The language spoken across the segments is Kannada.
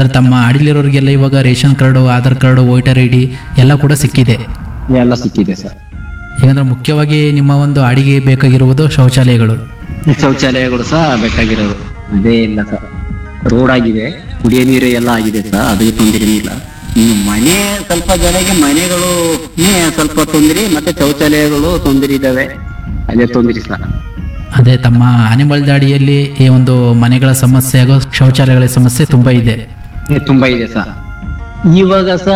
ಅಂದ್ರೆ ತಮ್ಮ ಅಡಿಲಿರೋರಿಗೆಲ್ಲ ಇವಾಗ ration card Aadhaar card voter I D ಎಲ್ಲ ಕೂಡ ಸಿಕ್ಕಿದೆ ಎಲ್ಲ ಸಿಕ್ಕಿದೆ ಸರ್ ಯಾಕಂದ್ರೆ ಮುಖ್ಯವಾಗಿ ನಿಮ್ಮ ಒಂದು ಅಡಿಗೆ ಬೇಕಾಗಿರುವುದು ಶೌಚಾಲಯಗಳು ಶೌಚಾಲಯಗಳು ಸಹ ಬೇಕಾಗಿರೋದು ಅದೇ ಇಲ್ಲ ಸರ್ ರೋಡ್ ಆಗಿದೆ ಕುಡಿಯೋ ನೀರು ಎಲ್ಲ ಆಗಿದೆ ಸರ್ ಅದಕ್ಕೆ ತೊಂದರೆ ಇಲ್ಲ ಇನ್ನು ಮನೆ ಸ್ವಲ್ಪ ಜನಕ್ಕೆ ಮನೆಗಳು ಸ್ವಲ್ಪ ತೊಂದರೆ ಮತ್ತೆ ಶೌಚಾಲಯಗಳು ತೊಂದರೆ ಇದಾವೆ ಅದೇ ತೊಂದರೆ ಸರ್ ಅದೇ ತಮ್ಮ ಆನೆಮಲ್ ದಾಡಿಯಲ್ಲಿ ಈ ಒಂದು ಮನೆಗಳ ಸಮಸ್ಯೆ ಹಾಗೂ ಶೌಚಾಲಯಗಳ ಸಮಸ್ಯೆ ತುಂಬಾ ಇದೆ ಏ, ತುಂಬಾ ಇದೆ ಸರ್ ಇವಾಗ ಸಹ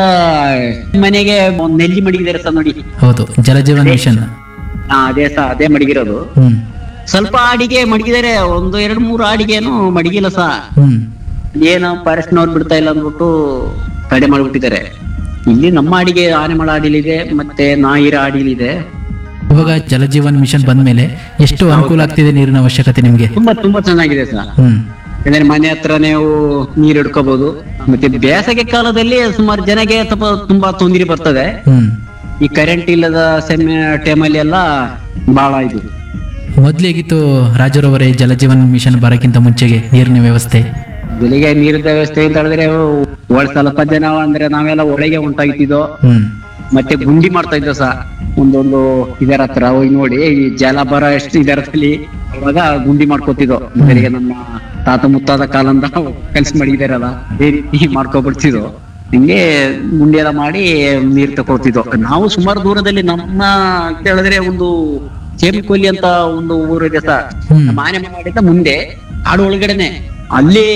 ಮನೆಗೆ ಒಂದ್ ನೆಲ್ಲಿ ಮಡಗಿದ್ದಾರೆ ಸರ್ ನೋಡಿ ಹೌದು ಜಲಜೀವನ್ ಮಿಷನ್ ಹಾ ಅದೇ ಸರ್ ಅದೇ ಮಡಗಿರೋದು ಹ್ಮ್ ಸ್ವಲ್ಪ ಆಡಿಗೆ ಮಡಗಿದ್ದಾರೆ ಒಂದು ಎರಡು ಮೂರು ಆಡಿಗೆನು ಮಡಗಿಲ್ಲ ಸಹ ಹ್ಮ್ ಏನು ಫಾರೆಸ್ಟ್ನವ್ರು ಬಿಡ್ತಾ ಇಲ್ಲ ಅಂದ್ಬಿಟ್ಟು ತಡೆ ಮಾಡ್ಬಿಟ್ಟಿದ್ದಾರೆ ಇಲ್ಲಿ ನಮ್ಮ ಅಡಿಗೆ ಆನೆಮಳ ಅಡಿಲಿದೆ ಮತ್ತೆ ನಾಯಿರ ಅಡಿಲಿದೆ ಇವಾಗ ಜಲಜೀವನ್ ಮಿಷನ್ ಬಂದ್ಮೇಲೆ ಎಷ್ಟು ಅನುಕೂಲ ಆಗ್ತಿದೆ ನೀರಿನ ಅವಶ್ಯಕತೆ ನಿಮ್ಗೆ ತುಂಬಾ ತುಂಬಾ ಚೆನ್ನಾಗಿದೆ ಸರ್ ಹ್ಮ್ ಯಾಕಂದ್ರೆ ಮನೆ ಹತ್ರ ನೀವು ನೀರು ಹಿಡ್ಕೋಬಹುದು ಮತ್ತೆ ಬೇಸಿಗೆ ಕಾಲದಲ್ಲಿ ಸುಮಾರು ಜನಗೆ ಸ್ವಲ್ಪ ತುಂಬಾ ತೊಂದರೆ ಬರ್ತದೆ ಹ್ಮ್ ಈ ಕರೆಂಟ್ ಇಲ್ಲದ ಸೆಮೆ ಟೈಮಲ್ಲಿ ಎಲ್ಲ ಬಹಳ ಇದು ಮೊದ್ಲೇಗಿತ್ತು ರಾಜರವರೇ ಜಲಜೀವನ್ ಮಿಷನ್ ಬರಕ್ಕಿಂತ ಮುಂಚೆಗೆ ನೀರಿನ ವ್ಯವಸ್ಥೆ ಬೆಳಿಗ್ಗೆ ನೀರಿನ ವ್ಯವಸ್ಥೆ ಅಂತ ಹೇಳಿದ್ರೆ ಒಳ ಸ್ವಲ್ಪ ಜನ ಅಂದ್ರೆ ನಾವೆಲ್ಲ ಒಳಗೆ ಉಂಟಾಗ್ತಿದ್ದೋ ಹ್ಮ್ ಮತ್ತೆ ಗುಂಡಿ ಮಾಡ್ತಾ ಇದ್ದ ಸಹ ಒಂದೊಂದು ಇದರ ಹತ್ರ ಹೋಗಿ ನೋಡಿ ಈ ಜಲ ಬರ ಎಷ್ಟು ಇದರದಲ್ಲಿ ಅವಾಗ ಗುಂಡಿ ಮಾಡ್ಕೋತಿದ್ದೋ ಬೆಳಿಗ್ಗೆ ನಮ್ಮ ತಾತ ಮುತ್ತಾದ ಕಾಲಂದ ಕಲ್ಸಿ ಮಡಗಿದಾರಲ್ಲ ಈ ರೀತಿ ಮಾಡ್ಕೊಬಿಡ್ತಿದ್ದೋ ಹಿಂಗೆ ಗುಂಡಿ ಎಲ್ಲ ಮಾಡಿ ನೀರ್ ತಕೊಳ್ತಿದ್ದೋ ನಾವು ಸುಮಾರು ದೂರದಲ್ಲಿ ನಮ್ಮ ಅಂತ ಹೇಳಿದ್ರೆ ಒಂದು ಚೇಮಿಕೊಲ್ಲಿ ಅಂತ ಒಂದು ಊರಿದೆ ಸರ್ ಹ್ಮ್. ನಮ್ಮ ಆನೆ ಮಾಡಿದ ಮುಂದೆ ಆಡು ಒಳಗಡೆನೆ ಅಲ್ಲಿ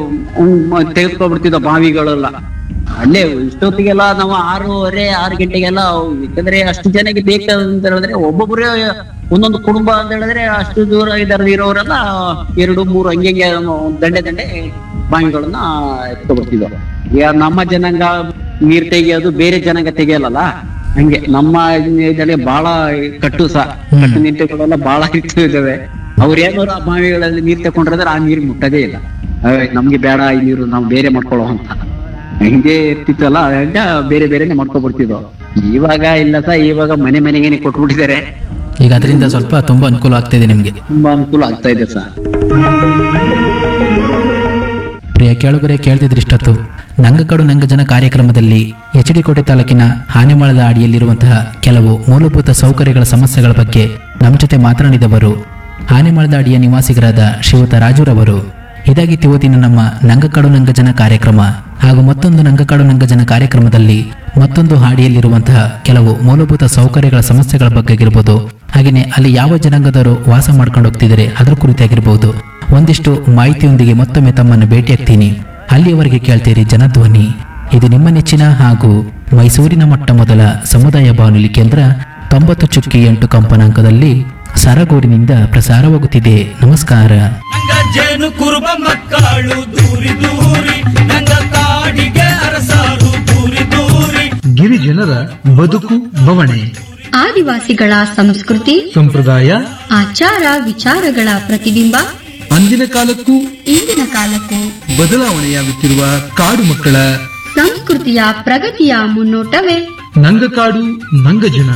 ತೆಗೆದುಕೊಬಿಡ್ತಿದ್ದೋ ಬಾವಿಗಳೆಲ್ಲ ಅಲ್ಲೇ ಇಷ್ಟೊತ್ತಿಗೆಲ್ಲ ನಾವು ಆರೂವರೆ ಆರು ಗಂಟೆಗೆಲ್ಲ ಯಾಕಂದ್ರೆ ಅಷ್ಟು ಜನಕ್ಕೆ ಬೇಕಂತ ಹೇಳಿದ್ರೆ ಒಬ್ಬೊಬ್ಬರೇ ಒಂದೊಂದು ಕುಟುಂಬ ಅಂತ ಹೇಳಿದ್ರೆ ಅಷ್ಟು ದೂರ ಇದರ ಇರೋರೆಲ್ಲ ಎರಡು ಮೂರು ಹಂಗೆ ಹಂಗೆ ಒಂದ್ ದಂಡೆ ದಂಡೆ ಬಾವಿಗಳನ್ನ ಎತ್ಕೊಬಿಡ್ತಿದ್ದೋ ಈಗ ನಮ್ಮ ಜನಾಂಗ ನೀರ್ ತೆಗಿಯೋದು ಬೇರೆ ಜನಾಂಗ ತೆಗಿಯಲ್ಲ ಹಂಗೆ ನಮ್ಮ ಇದರಲ್ಲಿ ಬಹಳ ಕಟ್ಟು ಸಹ ಕಟ್ಟು ನಿಂತುಗಳೆಲ್ಲ ಬಹಳ ಇತ್ತು ಇದಾವೆ ಅವ್ರ ಏನಾದ್ರು ಆ ಬಾವಿಗಳಲ್ಲಿ ನೀರ್ ತಕೊಂಡ್ರೆ ಆ ನೀರ್ ಮುಟ್ಟದೇ ಇಲ್ಲ ಅಯ್ಯ್, ನಮ್ಗೆ ಬೇಡ ಈ ನೀರು ನಾವು ಬೇರೆ ಮಾಡ್ಕೊಳ್ಳೋ ಅಂತ ಹಿಂಗೆ ಇರ್ತಿತ್ತಲ್ಲ ಹಂಗ ಬೇರೆ ಬೇರೆನೆ ಮಾಡ್ಕೊಬಿಡ್ತಿದ್ವು ಇವಾಗ ಇಲ್ಲ ಸಹ ಇವಾಗ ಮನೆ ಮನೆಗೇನೆ ಕೊಟ್ಬಿಟ್ಟಿದ್ದಾರೆ ಈಗ ಅದರಿಂದ ಸ್ವಲ್ಪ ತುಂಬಾ ಅನುಕೂಲ ಆಗ್ತಿದೆ ನಿಮ್ಗೆ ತುಂಬಾ ಅನುಕೂಲ ಆಗ್ತಾ ಇದೆ ಸರ್ ಪ್ರಿಯ ಕೇಳುಗರೆ ಕೇಳ್ತಿದ್ರೆ ಇಷ್ಟೊತ್ತು ನಂಗಕಡು ನಂಗ ಜನ ಕಾರ್ಯಕ್ರಮದಲ್ಲಿ ಎಚ್ ಡಿ ಕೋಟೆ ತಾಲೂಕಿನ ಹಾನಿಮಾಳದ ಅಡಿಯಲ್ಲಿರುವಂತಹ ಕೆಲವು ಮೂಲಭೂತ ಸೌಕರ್ಯಗಳ ಸಮಸ್ಯೆಗಳ ಬಗ್ಗೆ ನಮ್ಮ ಜೊತೆ ಮಾತನಾಡಿದವರು ಹಾನಿಮಾಳದ ಅಡಿಯ ನಿವಾಸಿಗರಾದ ಶ್ರೀಯುತ ರಾಜುರವರು ಇದಾಗಿತ್ತು ಇವತ್ತಿನ ನಮ್ಮ ನಂಗಕಡು ನಂಗ ಜನ ಕಾರ್ಯಕ್ರಮ ಹಾಗೂ ಮತ್ತೊಂದು ನಂಗಕಡು ನಂಗ ಜನ ಕಾರ್ಯಕ್ರಮದಲ್ಲಿ ಮತ್ತೊಂದು ಹಾಡಿಯಲ್ಲಿರುವಂತಹ ಕೆಲವು ಮೂಲಭೂತ ಸೌಕರ್ಯಗಳ ಸಮಸ್ಯೆಗಳ ಬಗ್ಗೆ ಆಗಿರ್ಬೋದು ಹಾಗೆಯೇ ಅಲ್ಲಿ ಯಾವ ಜನಾಂಗದವರು ವಾಸ ಮಾಡ್ಕೊಂಡು ಹೋಗ್ತಿದ್ದಾರೆ ಅದರ ಕುರಿತಾಗಿರ್ಬೋದು ಒಂದಿಷ್ಟು ಮಾಹಿತಿಯೊಂದಿಗೆ ಮತ್ತೊಮ್ಮೆ ತಮ್ಮನ್ನು ಭೇಟಿಯಾಗ್ತೀನಿ ಅಲ್ಲಿಯವರೆಗೆ ಕೇಳ್ತೀರಿ ಜನಧ್ವನಿ ಇದು ನಿಮ್ಮ ನೆಚ್ಚಿನ ಹಾಗೂ ಮೈಸೂರಿನ ಮೊಟ್ಟ ಮೊದಲ ಸಮುದಾಯ ಬಾನುಲಿ ಕೇಂದ್ರ ತೊಂಬತ್ತು ಚುಕ್ಕಿ ಎಂಟು ಕಂಪನಾಂಕದಲ್ಲಿ ಸರಗೂರಿನಿಂದ ಪ್ರಸಾರವಾಗುತ್ತಿದೆ ನಮಸ್ಕಾರ ನಂಗ ಜೇನು ಕುರುಬ ಮಕ್ಕಳು ದೂರಿ ದೂರಿ ನಂಗ ಕಾಡಿಗೆ ಅರಸಾರು ದೂರಿ ದೂರಿ ಗಿರಿಜನರ ಬದುಕು ಬವಣೆ ಆದಿವಾಸಿಗಳ ಸಂಸ್ಕೃತಿ ಸಂಪ್ರದಾಯ ಆಚಾರ ವಿಚಾರಗಳ ಪ್ರತಿಬಿಂಬ ಅಂದಿನ ಕಾಲಕ್ಕೂ ಇಂದಿನ ಕಾಲಕ್ಕೂ ಬದಲಾವಣೆಯಾಗುತ್ತಿರುವ ಕಾಡು ಮಕ್ಕಳ ಸಂಸ್ಕೃತಿಯ ಪ್ರಗತಿಯ ಮುನ್ನೋಟವೇ ನಂಗಕಾಡು ನಂಗಜನ